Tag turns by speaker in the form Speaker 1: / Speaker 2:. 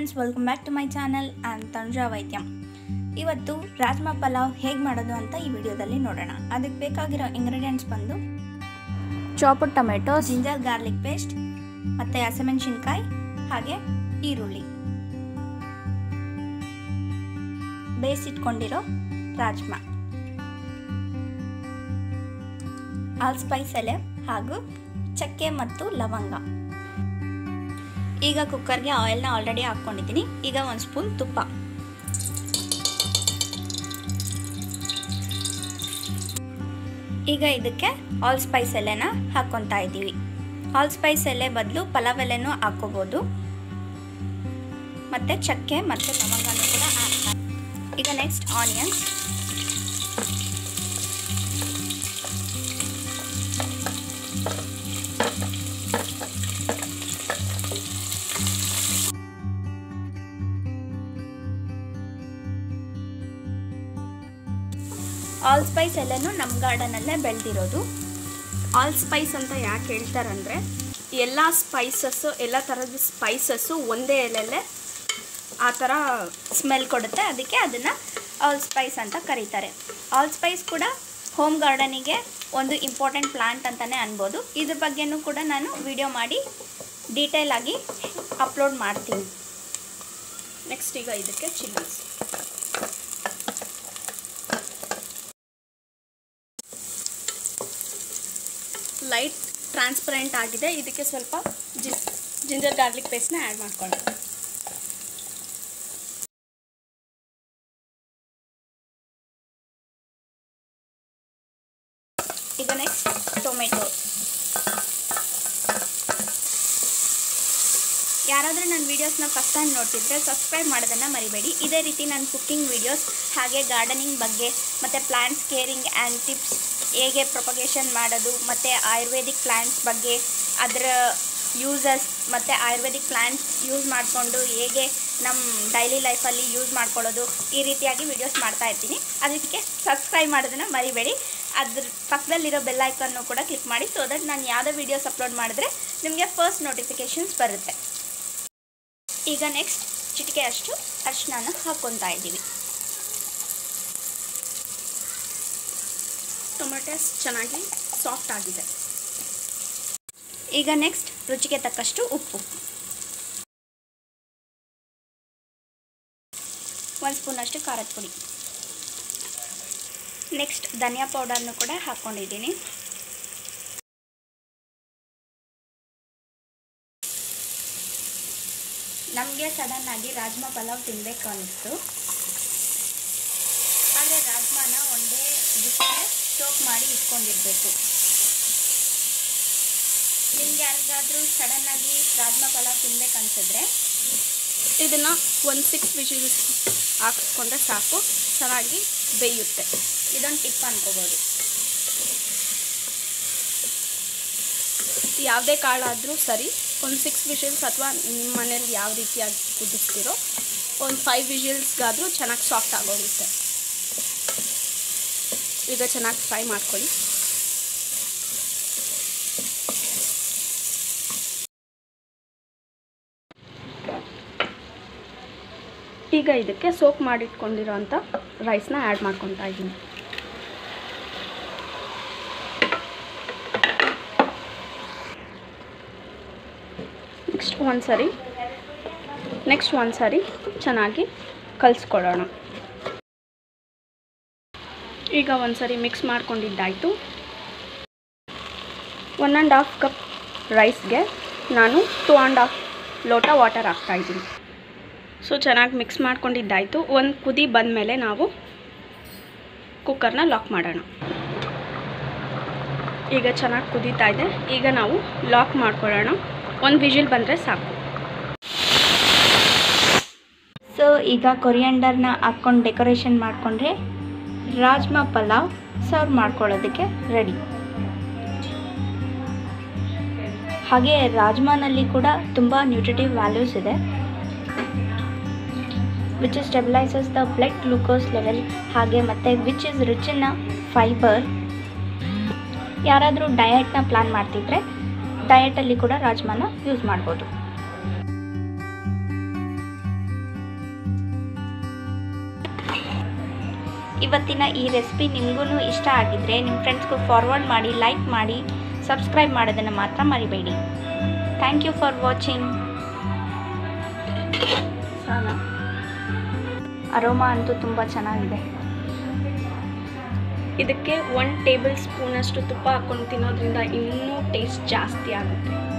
Speaker 1: friends welcome back to my channel and Tanuja Vaidyam ಇವತ್ತು ರಾಜ್ಮಾ ಪಲಾವ್ ಹೇಗೆ ಮಾಡೋದು ಅಂತ ಈ ವಿಡಿಯೋದಲ್ಲಿ ನೋಡೋಣ ಅದಕ್ಕೆ ಬೇಕಾಗಿರೋ ಇಂಗ್ರೀಡಿಯೆಂಟ್ಸ್ ಬಂದು chopped tomato ginger garlic paste ಮತ್ತು ಹಸಿಮೆಣಸಿನ್ಕಾಯಿ ಹಾಗೆ ಈರುಳ್ಳಿ ಬೇಯಿಸಿಟ್ಕೊಂಡಿರೋ ರಾಜ್ಮಾ ಆಲ್ ಸ್ಪೈಸ್ ಎಲೆ ಹಾಗೂ ಚಕ್ಕೆ ಮತ್ತು ಲವಂಗ ಈಗ ಕುಕ್ಕರ್ಗೆ ಆಯಿಲ್ನ ಆಲ್ರೆಡಿ ಹಾಕ್ಕೊಂಡಿದ್ದೀನಿ ಈಗ ಒಂದು ಸ್ಪೂನ್ ತುಪ್ಪ ಈಗ ಇದಕ್ಕೆ ಆಲ್ ಸ್ಪೈಸ್ ಎಲೆನ ಹಾಕ್ಕೊತಾ ಇದ್ದೀವಿ ಆಲ್ ಸ್ಪೈಸ್ ಎಲೆ ಬದಲು ಪಲಾವ್ ಎಲೆನೂ ಹಾಕ್ಕೋಬೋದು ಮತ್ತು ಚಕ್ಕೆ ಮತ್ತು ಲವಂಗನೂ ಕೂಡ ಹಾಕ್ತಾ ಈಗ ನೆಕ್ಸ್ಟ್ ಆನಿಯನ್ಸ್ ಆಲ್ ಸ್ಪೈಸ್ ಎಲ್ಲನೂ ನಮ್ಮ ಗಾರ್ಡನಲ್ಲೇ ಬೆಳೆದಿರೋದು
Speaker 2: ಆಲ್ ಸ್ಪೈಸ್ ಅಂತ ಯಾಕೆ ಹೇಳ್ತಾರಂದರೆ ಎಲ್ಲ ಸ್ಪೈಸಸ್ಸು ಎಲ್ಲ ಥರದ ಸ್ಪೈಸಸ್ಸು ಒಂದೇ ಎಲೆಲ್ಲೇ
Speaker 1: ಆ ಥರ ಸ್ಮೆಲ್ ಕೊಡುತ್ತೆ ಅದಕ್ಕೆ ಅದನ್ನು ಆಲ್ ಸ್ಪೈಸ್ ಅಂತ ಕರೀತಾರೆ ಆಲ್ ಸ್ಪೈಸ್ ಕೂಡ ಹೋಮ್ ಗಾರ್ಡನಿಗೆ ಒಂದು ಇಂಪಾರ್ಟೆಂಟ್ ಪ್ಲಾಂಟ್ ಅಂತಲೇ ಅನ್ಬೋದು ಇದ್ರ ಬಗ್ಗೆನೂ ಕೂಡ ನಾನು ವಿಡಿಯೋ ಮಾಡಿ ಡೀಟೇಲ್ ಆಗಿ ಅಪ್ಲೋಡ್ ಮಾಡ್ತೀನಿ
Speaker 2: ನೆಕ್ಸ್ಟ್ ಈಗ ಇದಕ್ಕೆ ಚಿಲ್ಲೀಸ್ ಲೈಟ್ ಟ್ರಾನ್ಸ್ಪರೆಂಟ್ ಆಗಿದೆ ಇದಕ್ಕೆ ಸ್ವಲ್ಪ ಜಿ ಜಿಂಜರ್ ಗಾರ್ಲಿಕ್ ಪೇಸ್ಟ್ನ ಆ್ಯಡ್ ಮಾಡ್ಕೊಳ್ಳಿ
Speaker 1: ಈಗ ನೆಕ್ಸ್ಟ್ ಟೊಮೆಟೊ ಯಾರಾದರೂ ನನ್ನ ವೀಡಿಯೋಸ್ನ ಫಸ್ಟ್ ಟೈಮ್ ನೋಡ್ತಿದ್ರೆ ಸಬ್ಸ್ಕ್ರೈಬ್ ಮಾಡೋದನ್ನು ಮರಿಬೇಡಿ ಇದೇ ರೀತಿ ನನ್ನ ಕುಕ್ಕಿಂಗ್ ವೀಡಿಯೋಸ್ ಹಾಗೆ ಗಾರ್ಡನಿಂಗ್ ಬಗ್ಗೆ ಮತ್ತು ಪ್ಲ್ಯಾಂಟ್ಸ್ ಕೇರಿಂಗ್ ಆ್ಯಂಡ್ ಟಿಪ್ಸ್ ಹೇಗೆ ಪ್ರೊಪಗೇಷನ್ ಮಾಡೋದು ಮತ್ತು ಆಯುರ್ವೇದಿಕ್ ಪ್ಲ್ಯಾಂಟ್ಸ್ ಬಗ್ಗೆ ಅದರ ಯೂಸಸ್ ಮತ್ತು ಆಯುರ್ವೇದಿಕ್ ಪ್ಲ್ಯಾಂಟ್ಸ್ ಯೂಸ್ ಮಾಡಿಕೊಂಡು ಹೇಗೆ ನಮ್ಮ ಡೈಲಿ ಲೈಫಲ್ಲಿ ಯೂಸ್ ಮಾಡ್ಕೊಳ್ಳೋದು ಈ ರೀತಿಯಾಗಿ ವೀಡಿಯೋಸ್ ಮಾಡ್ತಾ ಇರ್ತೀನಿ ಅದಕ್ಕೆ ಸಬ್ಸ್ಕ್ರೈಬ್ ಮಾಡೋದನ್ನು ಮರಿಬೇಡಿ ಅದ್ರ ಪಕ್ಕದಲ್ಲಿರೋ ಬೆಲ್ ಐಕನ್ನು ಕೂಡ ಕ್ಲಿಕ್ ಮಾಡಿ ಸೊ ದಟ್ ನಾನು ಯಾವುದೇ ವೀಡಿಯೋಸ್ ಅಪ್ಲೋಡ್ ಮಾಡಿದ್ರೆ ನಿಮಗೆ ಫಸ್ಟ್ ನೋಟಿಫಿಕೇಷನ್ಸ್ ಬರುತ್ತೆ ಈಗ ನೆಕ್ಸ್ಟ್ ಚಿಟಿಕೆ ಅಷ್ಟು ಅರಿಶಿನ ಹಾಕ್ಕೊತಾ ಇದ್ದೀವಿ
Speaker 2: ಟೊಮೆಟೊಸ್ ಚೆನ್ನಾಗಿ ಸಾಫ್ಟ್ ಆಗಿದೆ
Speaker 1: ಈಗ ನೆಕ್ಸ್ಟ್ ರುಚಿಗೆ ತಕ್ಕಷ್ಟು ಉಪ್ಪು ಒಂದು ಸ್ಪೂನಷ್ಟು ಖಾರದ ಪುಡಿ ನೆಕ್ಸ್ಟ್ ಧನಿಯಾ ಪೌಡರ್ನು ಕೂಡ ಹಾಕ್ಕೊಂಡಿದ್ದೀನಿ ನಮಗೆ ಸಡನ್ನಾಗಿ ರಾಜ್ಮಾ ಪಲಾವ್ ತಿನ್ನಬೇಕು ಅನ್ನಿಸ್ತು ಆದರೆ ರಾಜ್ಮಾನ ಒಂದೇ ಬಿಸಿಗೆ ಸ್ಟೋಕ್ ಮಾಡಿ ಇಟ್ಕೊಂಡಿರಬೇಕು ನಿಮ್ಗೆ ಯಾರಿಗಾದ್ರೂ ಸಡನ್ನಾಗಿ ರಾಜ್ಮಾ ಪಲಾವ್ ತಿನ್ಬೇಕು ಅನ್ಸಿದ್ರೆ
Speaker 2: ಇದನ್ನು ಒಂದು ಸಿಕ್ಸ್ ವಿಜಿಲ್ಸ್ ಹಾಕಿಸ್ಕೊಂಡ್ರೆ ಸಾಕು ಚೆನ್ನಾಗಿ ಬೇಯುತ್ತೆ
Speaker 1: ಇದೊಂದು ಟಿಪ್ ಅನ್ಕೋಬೋದು
Speaker 2: ಯಾವುದೇ ಕಾಳಾದರೂ ಸರಿ ಒಂದು ಸಿಕ್ಸ್ ವಿಷಲ್ಸ್ ಅಥವಾ ನಿಮ್ಮ ಮನೇಲಿ ಯಾವ ರೀತಿಯಾಗಿ ಕುದಿಸ್ತೀರೋ ಒಂದು ಫೈವ್ ವಿಷಲ್ಸ್ಗಾದರೂ ಚೆನ್ನಾಗಿ ಸಾಫ್ಟ್ ಆಗೋಗುತ್ತೆ ಈಗ ಚೆನ್ನಾಗಿ ಫ್ರೈ ಮಾಡ್ಕೊಳ್ಳಿ ಈಗ ಇದಕ್ಕೆ ಸೋಪ್ ಮಾಡಿಟ್ಕೊಂಡಿರೋಂಥ ರೈಸ್ನ ಆ್ಯಡ್ ಮಾಡ್ಕೊತಾ ಇದ್ದೀನಿ ನೆಕ್ಸ್ಟ್ ಒಂದು ಸರಿ ನೆಕ್ಸ್ಟ್ ಒಂದು ಸರಿ ಚೆನ್ನಾಗಿ ಕಲಿಸ್ಕೊಳ್ಳೋಣ ಈಗ ಒಂದು ಸರಿ ಮಿಕ್ಸ್ ಮಾಡ್ಕೊಂಡಿದ್ದಾಯಿತು ಒನ್ ಆ್ಯಂಡ್ ಹಾಫ್ ಕಪ್ ರೈಸ್ಗೆ ನಾನು ಟೂ ಆ್ಯಂಡ್ ಹಾಫ್ ಲೋಟ ವಾಟರ್ ಹಾಕ್ತಾಯಿದ್ದೀನಿ ಸೊ ಚೆನ್ನಾಗಿ ಮಿಕ್ಸ್ ಮಾಡ್ಕೊಂಡಿದ್ದಾಯಿತು ಒಂದು ಕುದಿ ಬಂದಮೇಲೆ ನಾವು ಕುಕ್ಕರ್ನ ಲಾಕ್ ಮಾಡೋಣ ಈಗ ಚೆನ್ನಾಗಿ ಕುದೀತಾ ಇದೆ ಈಗ ನಾವು ಲಾಕ್ ಮಾಡ್ಕೊಳ್ಳೋಣ ಒಂದು ವಿಜಿಲ್ ಬಂದರೆ ಸಾಕು
Speaker 1: ಸೊ ಈಗ ಕೊರಿಯಂಡರ್ನ ಹಾಕ್ಕೊಂಡು ಡೆಕೋರೇಷನ್ ಮಾಡಿಕೊಂಡ್ರೆ ರಾಜ್ಮಾ ಪಲಾವ್ ಸರ್ವ್ ಮಾಡ್ಕೊಳ್ಳೋದಕ್ಕೆ ರೆಡಿ ಹಾಗೆ ರಾಜ್ಮಾನಲ್ಲಿ ಕೂಡ ತುಂಬ ನ್ಯೂಟ್ರಿಟಿವ್ ವ್ಯಾಲ್ಯೂಸ್ ಇದೆ which stabilises the blood glucose level ಹಾಗೆ ಮತ್ತು which is rich in fibre ಯಾರಾದರೂ ಡಯಟ್ನ ಪ್ಲ್ಯಾನ್ ಮಾಡ್ತಿದ್ರೆ ಡಯಟಲ್ಲಿ ಕೂಡ ರಾಜ್ಮಾನ ಯೂಸ್ ಮಾಡ್ಬೋದು ಇವತ್ತಿನ ಈ ರೆಸಿಪಿ ನಿಮಗೂ ಇಷ್ಟ ಆಗಿದ್ರೆ ನಿಮ್ಮ ಫ್ರೆಂಡ್ಸ್ಗೂ ಫಾರ್ವರ್ಡ್ ಮಾಡಿ ಲೈಕ್ ಮಾಡಿ ಸಬ್ಸ್ಕ್ರೈಬ್ ಮಾಡೋದನ್ನು ಮಾತ್ರ ಮರಿಬೇಡಿ ಥ್ಯಾಂಕ್ ಯು ಫಾರ್ ವಾಚಿಂಗ್
Speaker 2: ಸಾಲ
Speaker 1: ಅರೋಮಾ ಅಂತೂ ತುಂಬ ಚೆನ್ನಾಗಿದೆ
Speaker 2: ಇದಕ್ಕೆ ಒನ್ ಟೇಬಲ್ ಸ್ಪೂನಷ್ಟು ತುಪ್ಪ ಹಾಕ್ಕೊಂಡು ತಿನ್ನೋದ್ರಿಂದ ಇನ್ನೂ ಟೇಸ್ಟ್ ಜಾಸ್ತಿ ಆಗುತ್ತೆ